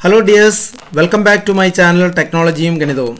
hello dears welcome back to my channel ടെക്നോളജിയും ഗണിതവും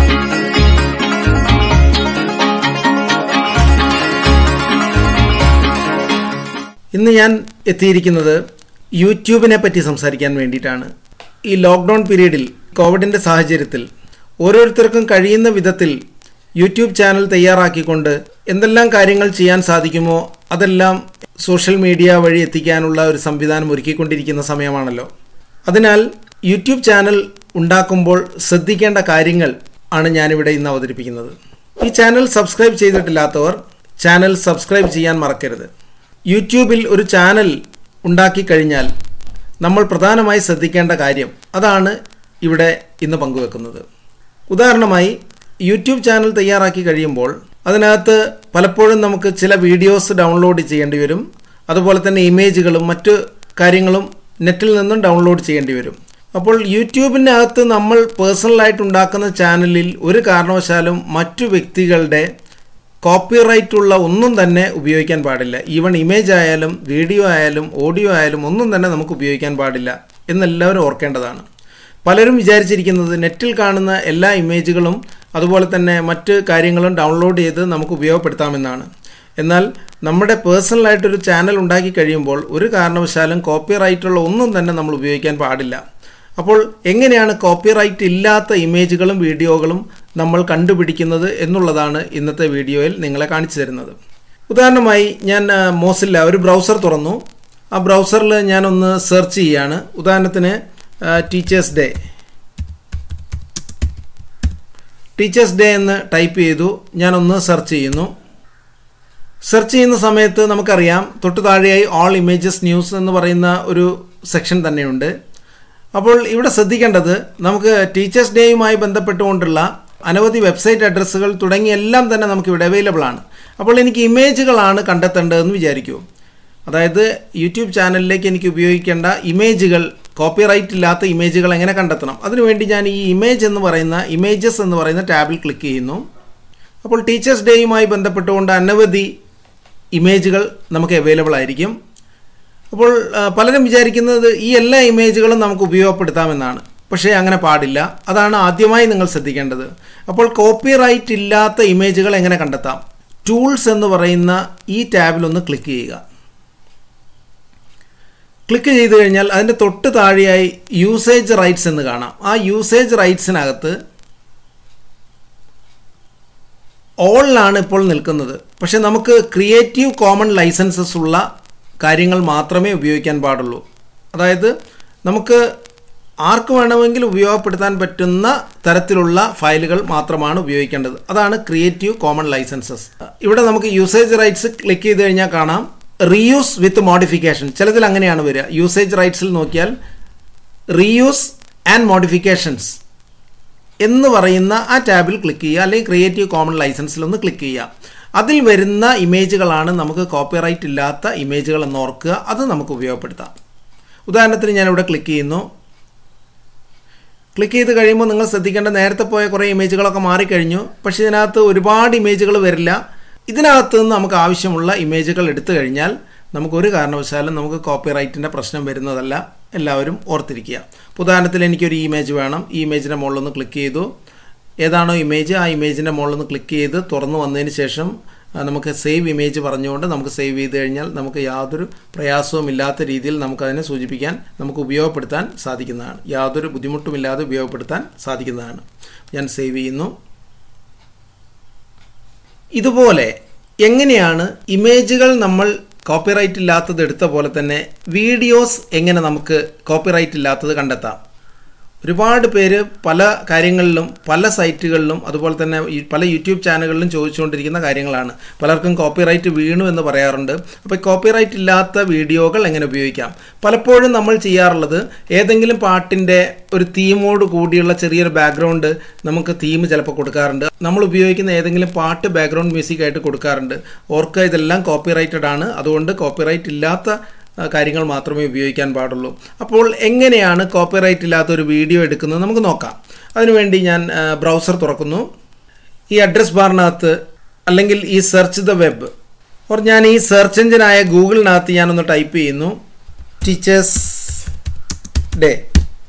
ഇന്ന് ഞാൻ എത്തിയിരിക്കുന്നത് യൂട്യൂബിനെ പറ്റി സംസാരിക്കാൻ വേണ്ടിയിട്ടാണ് ഈ ലോക്ക്ഡൗൺ പീരീഡിൽ കോവിഡിൻ്റെ സാഹചര്യത്തിൽ ഓരോരുത്തർക്കും കഴിയുന്ന വിധത്തിൽ യൂട്യൂബ് ചാനൽ തയ്യാറാക്കിക്കൊണ്ട് എന്തെല്ലാം കാര്യങ്ങൾ ചെയ്യാൻ സാധിക്കുമോ അതെല്ലാം സോഷ്യൽ മീഡിയ വഴി എത്തിക്കാനുള്ള ഒരു സംവിധാനം ഒരുക്കിക്കൊണ്ടിരിക്കുന്ന സമയമാണല്ലോ അതിനാൽ യൂട്യൂബ് ചാനൽ ഉണ്ടാക്കുമ്പോൾ ശ്രദ്ധിക്കേണ്ട കാര്യങ്ങൾ ആണ് ഞാനിവിടെ ഇന്ന് അവതരിപ്പിക്കുന്നത് ഈ ചാനൽ സബ്സ്ക്രൈബ് ചെയ്തിട്ടില്ലാത്തവർ ചാനൽ സബ്സ്ക്രൈബ് ചെയ്യാൻ മറക്കരുത് യൂട്യൂബിൽ ഒരു ചാനൽ ഉണ്ടാക്കി കഴിഞ്ഞാൽ നമ്മൾ പ്രധാനമായി ശ്രദ്ധിക്കേണ്ട കാര്യം അതാണ് ഇവിടെ ഇന്ന് പങ്കുവെക്കുന്നത് ഉദാഹരണമായി യൂട്യൂബ് ചാനൽ തയ്യാറാക്കി കഴിയുമ്പോൾ അതിനകത്ത് പലപ്പോഴും നമുക്ക് ചില വീഡിയോസ് ഡൗൺലോഡ് ചെയ്യേണ്ടി വരും അതുപോലെ തന്നെ ഇമേജുകളും മറ്റു കാര്യങ്ങളും നെറ്റിൽ നിന്നും ഡൗൺലോഡ് ചെയ്യേണ്ടി വരും അപ്പോൾ യൂട്യൂബിനകത്ത് നമ്മൾ പേഴ്സണലായിട്ട് ഉണ്ടാക്കുന്ന ചാനലിൽ ഒരു കാരണവശാലും മറ്റു വ്യക്തികളുടെ കോപ്പിറൈറ്റ് ഉള്ള ഒന്നും തന്നെ ഉപയോഗിക്കാൻ പാടില്ല ഈവൺ ഇമേജ് ആയാലും വീഡിയോ ആയാലും ഓഡിയോ ആയാലും ഒന്നും തന്നെ നമുക്ക് ഉപയോഗിക്കാൻ പാടില്ല എന്നെല്ലാവരും ഓർക്കേണ്ടതാണ് പലരും വിചാരിച്ചിരിക്കുന്നത് നെറ്റിൽ കാണുന്ന എല്ലാ ഇമേജുകളും അതുപോലെ തന്നെ മറ്റ് കാര്യങ്ങളും ഡൗൺലോഡ് ചെയ്ത് നമുക്ക് ഉപയോഗപ്പെടുത്താമെന്നാണ് എന്നാൽ നമ്മുടെ പേഴ്സണലായിട്ടൊരു ചാനൽ ഉണ്ടാക്കി കഴിയുമ്പോൾ ഒരു കാരണവശാലും കോപ്പിറൈറ്റുള്ള ഒന്നും തന്നെ നമ്മൾ ഉപയോഗിക്കാൻ പാടില്ല അപ്പോൾ എങ്ങനെയാണ് കോപ്പിറൈറ്റ് ഇല്ലാത്ത ഇമേജുകളും വീഡിയോകളും നമ്മൾ കണ്ടുപിടിക്കുന്നത് എന്നുള്ളതാണ് ഇന്നത്തെ വീഡിയോയിൽ നിങ്ങളെ കാണിച്ചു തരുന്നത് ഉദാഹരണമായി ഞാൻ മോസില്ല ഒരു ബ്രൗസർ തുറന്നു ആ ബ്രൗസറിൽ ഞാനൊന്ന് സെർച്ച് ചെയ്യുകയാണ് ഉദാഹരണത്തിന് ടീച്ചേഴ്സ് ഡേ ടീച്ചേഴ്സ് ഡേ എന്ന് ടൈപ്പ് ചെയ്തു ഞാനൊന്ന് സെർച്ച് ചെയ്യുന്നു സെർച്ച് ചെയ്യുന്ന സമയത്ത് നമുക്കറിയാം തൊട്ട് താഴെയായി ഓൾ ഇമേജസ് ന്യൂസ് എന്ന് പറയുന്ന ഒരു സെക്ഷൻ തന്നെയുണ്ട് അപ്പോൾ ഇവിടെ ശ്രദ്ധിക്കേണ്ടത് നമുക്ക് ടീച്ചേഴ്സ് ഡേയുമായി ബന്ധപ്പെട്ടുകൊണ്ടുള്ള അനവധി വെബ്സൈറ്റ് അഡ്രസ്സുകൾ തുടങ്ങി എല്ലാം തന്നെ നമുക്ക് ഇവിടെ അവൈലബിൾ ആണ് അപ്പോൾ എനിക്ക് ഇമേജുകളാണ് കണ്ടെത്തേണ്ടതെന്ന് വിചാരിക്കൂ അതായത് യൂട്യൂബ് ചാനലിലേക്ക് എനിക്ക് ഉപയോഗിക്കേണ്ട ഇമേജുകൾ കോപ്പിറൈറ്റ് ഇല്ലാത്ത ഇമേജുകൾ എങ്ങനെ കണ്ടെത്തണം അതിനുവേണ്ടി ഞാൻ ഈ ഇമേജ് എന്ന് പറയുന്ന ഇമേജസ് എന്ന് പറയുന്ന ടാബിൽ ക്ലിക്ക് ചെയ്യുന്നു അപ്പോൾ ടീച്ചേഴ്സ് ഡേയുമായി ബന്ധപ്പെട്ടുകൊണ്ട് അനവധി ഇമേജുകൾ നമുക്ക് അവൈലബിൾ ആയിരിക്കും അപ്പോൾ പലരും വിചാരിക്കുന്നത് ഈ എല്ലാ ഇമേജുകളും നമുക്ക് ഉപയോഗപ്പെടുത്താമെന്നാണ് പക്ഷേ അങ്ങനെ പാടില്ല അതാണ് ആദ്യമായി നിങ്ങൾ ശ്രദ്ധിക്കേണ്ടത് അപ്പോൾ കോപ്പിറൈറ്റ് ഇല്ലാത്ത ഇമേജുകൾ എങ്ങനെ കണ്ടെത്താം ടൂൾസ് എന്ന് പറയുന്ന ഈ ടാബിൽ ഒന്ന് ക്ലിക്ക് ചെയ്യുക ക്ലിക്ക് ചെയ്ത് കഴിഞ്ഞാൽ അതിൻ്റെ തൊട്ട് താഴെയായി യൂസേജ് റൈറ്റ്സ് എന്ന് കാണാം ആ യൂസേജ് റൈറ്റ്സിനകത്ത് ഓളിലാണ് ഇപ്പോൾ നിൽക്കുന്നത് പക്ഷെ നമുക്ക് ക്രിയേറ്റീവ് കോമൺ ലൈസൻസസ് ഉള്ള കാര്യങ്ങൾ മാത്രമേ ഉപയോഗിക്കാൻ പാടുള്ളൂ അതായത് നമുക്ക് ആർക്ക് വേണമെങ്കിൽ ഉപയോഗപ്പെടുത്താൻ പറ്റുന്ന തരത്തിലുള്ള ഫയലുകൾ മാത്രമാണ് ഉപയോഗിക്കേണ്ടത് അതാണ് ക്രിയേറ്റീവ് കോമൺ ലൈസൻസസ് ഇവിടെ നമുക്ക് യൂസേജ് റൈറ്റ്സ് ക്ലിക്ക് ചെയ്ത് കഴിഞ്ഞാൽ കാണാം റീയൂസ് വിത്ത് മോഡിഫിക്കേഷൻ ചിലതിൽ അങ്ങനെയാണ് വരിക യൂസേജ് റൈറ്റ്സിൽ നോക്കിയാൽ റീയൂസ് ആൻഡ് മോഡിഫിക്കേഷൻസ് എന്ന് പറയുന്ന ആ ടാബിൽ ക്ലിക്ക് ചെയ്യുക അല്ലെങ്കിൽ ക്രിയേറ്റീവ് കോമൺ ലൈസൻസിൽ ഒന്ന് ക്ലിക്ക് ചെയ്യുക അതിൽ വരുന്ന ഇമേജുകളാണ് നമുക്ക് കോപ്പിറൈറ്റ് ഇല്ലാത്ത ഇമേജുകൾ എന്ന് ഓർക്കുക അത് നമുക്ക് ഉപയോഗപ്പെടുത്താം ഉദാഹരണത്തിന് ഞാനിവിടെ ക്ലിക്ക് ചെയ്യുന്നു ക്ലിക്ക് ചെയ്ത് കഴിയുമ്പോൾ നിങ്ങൾ ശ്രദ്ധിക്കേണ്ട നേരത്തെ പോയ കുറേ ഇമേജുകളൊക്കെ മാറിക്കഴിഞ്ഞു പക്ഷേ ഇതിനകത്ത് ഒരുപാട് ഇമേജുകൾ വരില്ല ഇതിനകത്ത് നിന്ന് നമുക്ക് ആവശ്യമുള്ള ഇമേജുകൾ എടുത്തു കഴിഞ്ഞാൽ നമുക്കൊരു കാരണവശാലും നമുക്ക് കോപ്പിറൈറ്റിൻ്റെ പ്രശ്നം വരുന്നതല്ല എല്ലാവരും ഓർത്തിരിക്കുക ഉദാഹരണത്തിന് എനിക്കൊരു ഇമേജ് വേണം ഈ ഇമേജിൻ്റെ മുകളിലൊന്ന് ക്ലിക്ക് ചെയ്തു ഏതാണോ ഇമേജ് ആ ഇമേജിൻ്റെ മുകളിലൊന്ന് ക്ലിക്ക് ചെയ്ത് തുറന്നു വന്നതിന് ശേഷം നമുക്ക് സേവ് ഇമേജ് പറഞ്ഞുകൊണ്ട് നമുക്ക് സേവ് ചെയ്ത് കഴിഞ്ഞാൽ നമുക്ക് യാതൊരു പ്രയാസവും ഇല്ലാത്ത രീതിയിൽ നമുക്കതിനെ സൂചിപ്പിക്കാൻ നമുക്ക് ഉപയോഗപ്പെടുത്താൻ സാധിക്കുന്നതാണ് യാതൊരു ബുദ്ധിമുട്ടുമില്ലാതെ ഉപയോഗപ്പെടുത്താൻ സാധിക്കുന്നതാണ് ഞാൻ സേവ് ചെയ്യുന്നു ഇതുപോലെ എങ്ങനെയാണ് ഇമേജുകൾ നമ്മൾ കോപ്പിറൈറ്റ് ഇല്ലാത്തത് എടുത്ത പോലെ തന്നെ വീഡിയോസ് എങ്ങനെ നമുക്ക് കോപ്പിറൈറ്റ് ഇല്ലാത്തത് കണ്ടെത്താം ഒരുപാട് പേര് പല കാര്യങ്ങളിലും പല സൈറ്റുകളിലും അതുപോലെ തന്നെ പല യൂട്യൂബ് ചാനലുകളിലും ചോദിച്ചുകൊണ്ടിരിക്കുന്ന കാര്യങ്ങളാണ് പലർക്കും കോപ്പിറൈറ്റ് വീണു എന്ന് പറയാറുണ്ട് അപ്പോൾ കോപ്പിറൈറ്റ് ഇല്ലാത്ത വീഡിയോകൾ എങ്ങനെ ഉപയോഗിക്കാം പലപ്പോഴും നമ്മൾ ചെയ്യാറുള്ളത് ഏതെങ്കിലും പാട്ടിൻ്റെ ഒരു തീമോട് കൂടിയുള്ള ചെറിയൊരു ബാക്ക്ഗ്രൗണ്ട് നമുക്ക് തീം ചിലപ്പോൾ കൊടുക്കാറുണ്ട് നമ്മൾ ഉപയോഗിക്കുന്ന ഏതെങ്കിലും പാട്ട് ബാക്ക്ഗ്രൗണ്ട് മ്യൂസിക് ആയിട്ട് കൊടുക്കാറുണ്ട് ഓർക്കുക ഇതെല്ലാം കോപ്പിറൈറ്റഡ് ആണ് അതുകൊണ്ട് കോപ്പിറൈറ്റ് ഇല്ലാത്ത കാര്യങ്ങൾ മാത്രമേ ഉപയോഗിക്കാൻ പാടുള്ളൂ അപ്പോൾ എങ്ങനെയാണ് കോപ്പിറൈറ്റ് ഇല്ലാത്ത ഒരു വീഡിയോ എടുക്കുന്നത് നമുക്ക് നോക്കാം അതിനുവേണ്ടി ഞാൻ ബ്രൗസർ തുറക്കുന്നു ഈ അഡ്രസ് ബാറിനകത്ത് അല്ലെങ്കിൽ ഈ സെർച്ച് ദ വെബ് ഓർ ഞാൻ ഈ സെർച്ച് എഞ്ചിനായ ഗൂഗിളിനകത്ത് ഞാനൊന്ന് ടൈപ്പ് ചെയ്യുന്നു ടീച്ചേഴ്സ് ഡേ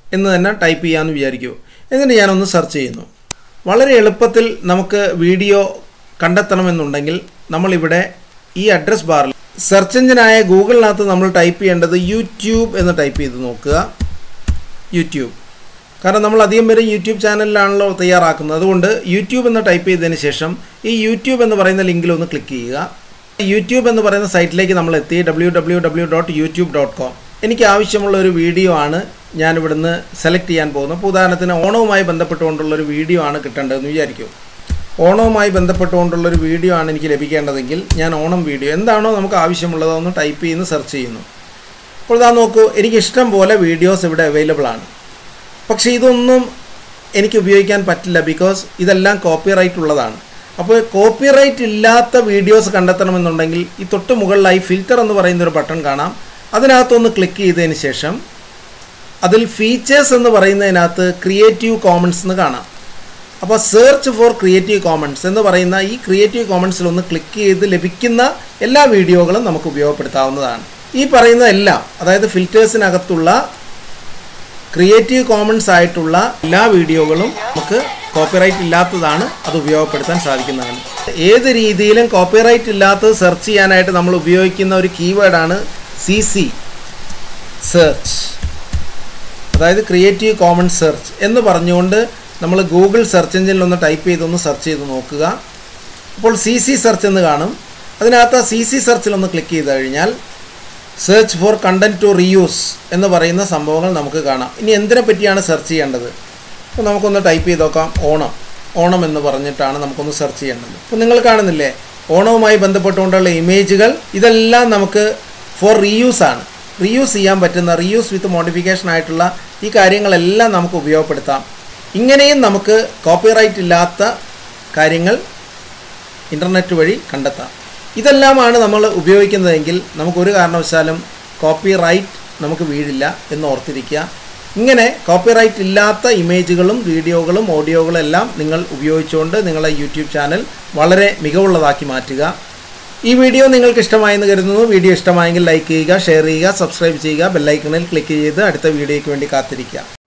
എന്ന് തന്നെ ടൈപ്പ് ചെയ്യാമെന്ന് വിചാരിക്കൂ എന്നിട്ട് ഞാനൊന്ന് സെർച്ച് ചെയ്യുന്നു വളരെ എളുപ്പത്തിൽ നമുക്ക് വീഡിയോ കണ്ടെത്തണമെന്നുണ്ടെങ്കിൽ നമ്മളിവിടെ ഈ അഡ്രസ് ബാറിൽ സെർച്ച് എഞ്ചിനായ ഗൂഗിളിനകത്ത് നമ്മൾ ടൈപ്പ് ചെയ്യേണ്ടത് യൂട്യൂബ് എന്ന് ടൈപ്പ് ചെയ്ത് നോക്കുക യൂട്യൂബ് കാരണം നമ്മൾ അധികം പേര് യൂട്യൂബ് ചാനലിലാണല്ലോ തയ്യാറാക്കുന്നത് അതുകൊണ്ട് യൂട്യൂബ് എന്ന് ടൈപ്പ് ചെയ്തതിന് ശേഷം ഈ യൂട്യൂബ് എന്ന് പറയുന്ന ലിങ്കിൽ ഒന്ന് ക്ലിക്ക് ചെയ്യുക യൂട്യൂബ് എന്ന് പറയുന്ന സൈറ്റിലേക്ക് നമ്മൾ എത്തി W W W dot YouTube dot com എനിക്ക് ആവശ്യമുള്ള ഒരു വീഡിയോ ആണ് ഞാൻ ഇവിടുന്ന് സെലക്ട് ചെയ്യാൻ പോകുന്നത് ഇപ്പോൾ ഉദാഹരണത്തിന് ഓണവുമായി ബന്ധപ്പെട്ടുകൊണ്ടുള്ള ഒരു വീഡിയോ ആണ് കിട്ടേണ്ടതെന്ന് വിചാരിക്കും ഓണവുമായി ബന്ധപ്പെട്ടുകൊണ്ടുള്ള ഒരു വീഡിയോ ആണ് എനിക്ക് ലഭിക്കേണ്ടതെങ്കിൽ ഞാൻ ഓണം വീഡിയോ എന്താണോ നമുക്ക് ആവശ്യമുള്ളത് ഒന്ന് ടൈപ്പ് ചെയ്യുന്നു സെർച്ച് ചെയ്യുന്നു അപ്പോൾ ഇതാ നോക്കൂ എനിക്ക് ഇഷ്ടം പോലെ വീഡിയോസ് ഇവിടെ അവൈലബിൾ ആണ് പക്ഷേ ഇതൊന്നും എനിക്ക് ഉപയോഗിക്കാൻ പറ്റില്ല ബിക്കോസ് ഇതെല്ലാം കോപ്പിറൈറ്റ് ഉള്ളതാണ് അപ്പോൾ കോപ്പിറൈറ്റ് ഇല്ലാത്ത വീഡിയോസ് കണ്ടെത്തണമെന്നുണ്ടെങ്കിൽ ഈ തൊട്ട് മുകളിലായി ഫിൽറ്റർ എന്ന് പറയുന്ന ഒരു ബട്ടൺ കാണാം അതിനകത്തൊന്ന് ക്ലിക്ക് ചെയ്തതിന് ശേഷം അതിൽ ഫീച്ചേഴ്സ് എന്ന് പറയുന്നതിനകത്ത് ക്രിയേറ്റീവ് കോമൺസ് എന്ന് കാണാം അപ്പോൾ സെർച്ച് ഫോർ ക്രിയേറ്റീവ് കോമൺസ് എന്ന് പറയുന്ന ഈ ക്രിയേറ്റീവ് കോമൺസിൽ ഒന്ന് ക്ലിക്ക് ചെയ്ത് ലഭിക്കുന്ന എല്ലാ വീഡിയോകളും നമുക്ക് ഉപയോഗപ്പെടുത്താവുന്നതാണ് ഈ പറയുന്ന എല്ലാം അതായത് ഫിൽറ്റേഴ്സിനകത്തുള്ള ക്രിയേറ്റീവ് കോമൺസ് ആയിട്ടുള്ള എല്ലാ വീഡിയോകളും നമുക്ക് കോപ്പിറൈറ്റ് ഇല്ലാത്തതാണ് അത് ഉപയോഗപ്പെടുത്താൻ സാധിക്കുന്നതാണ് ഏത് രീതിയിലും കോപ്പിറൈറ്റ് ഇല്ലാത്തത് സെർച്ച് ചെയ്യാനായിട്ട് നമ്മൾ ഉപയോഗിക്കുന്ന ഒരു കീവേഡാണ് സി സി സെർച്ച് അതായത് ക്രിയേറ്റീവ് കോമൺസ് സെർച്ച് എന്ന് പറഞ്ഞുകൊണ്ട് നമ്മൾ ഗൂഗിൾ സെർച്ച് എഞ്ചിനിൽ ഒന്ന് ടൈപ്പ് ചെയ്തൊന്ന് സെർച്ച് ചെയ്ത് നോക്കുക അപ്പോൾ സി സി സെർച്ച് എന്ന് കാണും അതിനകത്ത് സി സി സെർച്ചിലൊന്ന് ക്ലിക്ക് ചെയ്ത് കഴിഞ്ഞാൽ search for content to reuse എന്ന് പറയുന്ന സംഭവങ്ങൾ നമുക്ക് കാണാം ഇനി എന്തിനെ പറ്റിയാണ് സെർച്ച് ചെയ്യേണ്ടത് അപ്പോൾ നമുക്കൊന്ന് ടൈപ്പ് ചെയ്ത് നോക്കാം ഓണം ഓണം എന്ന് പറഞ്ഞിട്ടാണ് നമുക്കൊന്ന് സെർച്ച് ചെയ്യേണ്ടത് അപ്പോൾ നിങ്ങൾ കാണുന്നില്ലേ ഓണവുമായി ബന്ധപ്പെട്ടുകൊണ്ടുള്ള ഇമേജുകൾ ഇതെല്ലാം നമുക്ക് ഫോർ റീയൂസ് ആണ് റീയൂസ് ചെയ്യാൻ പറ്റുന്ന റീയൂസ് വിത്ത് മോഡിഫിക്കേഷൻ ആയിട്ടുള്ള ഈ കാര്യങ്ങളെല്ലാം നമുക്ക് ഉപയോഗപ്പെടുത്താം ഇങ്ങനെയും നമുക്ക് കോപ്പിറൈറ്റ് ഇല്ലാത്ത കാര്യങ്ങൾ ഇൻ്റർനെറ്റ് വഴി കണ്ടെത്താം ഇതെല്ലാമാണ് നമ്മൾ ഉപയോഗിക്കുന്നതെങ്കിൽ നമുക്കൊരു കാരണവശാലും കോപ്പി റൈറ്റ് നമുക്ക് വീഴില്ല എന്ന് ഓർത്തിരിക്കുക ഇങ്ങനെ കോപ്പിറൈറ്റ് ഇല്ലാത്ത ഇമേജുകളും വീഡിയോകളും ഓഡിയോകളും എല്ലാം നിങ്ങൾ ഉപയോഗിച്ചുകൊണ്ട് നിങ്ങളുടെ യൂട്യൂബ് ചാനൽ വളരെ മികവുള്ളതാക്കി മാറ്റുക ഈ വീഡിയോ നിങ്ങൾക്ക് ഇഷ്ടമായെന്ന് കരുതുന്നു വീഡിയോ ഇഷ്ടമായെങ്കിൽ ലൈക്ക് ചെയ്യുക ഷെയർ ചെയ്യുക സബ്സ്ക്രൈബ് ചെയ്യുക ബെല്ലൈക്കണിൽ ക്ലിക്ക് ചെയ്ത് അടുത്ത വീഡിയോയ്ക്ക് വേണ്ടി കാത്തിരിക്കുക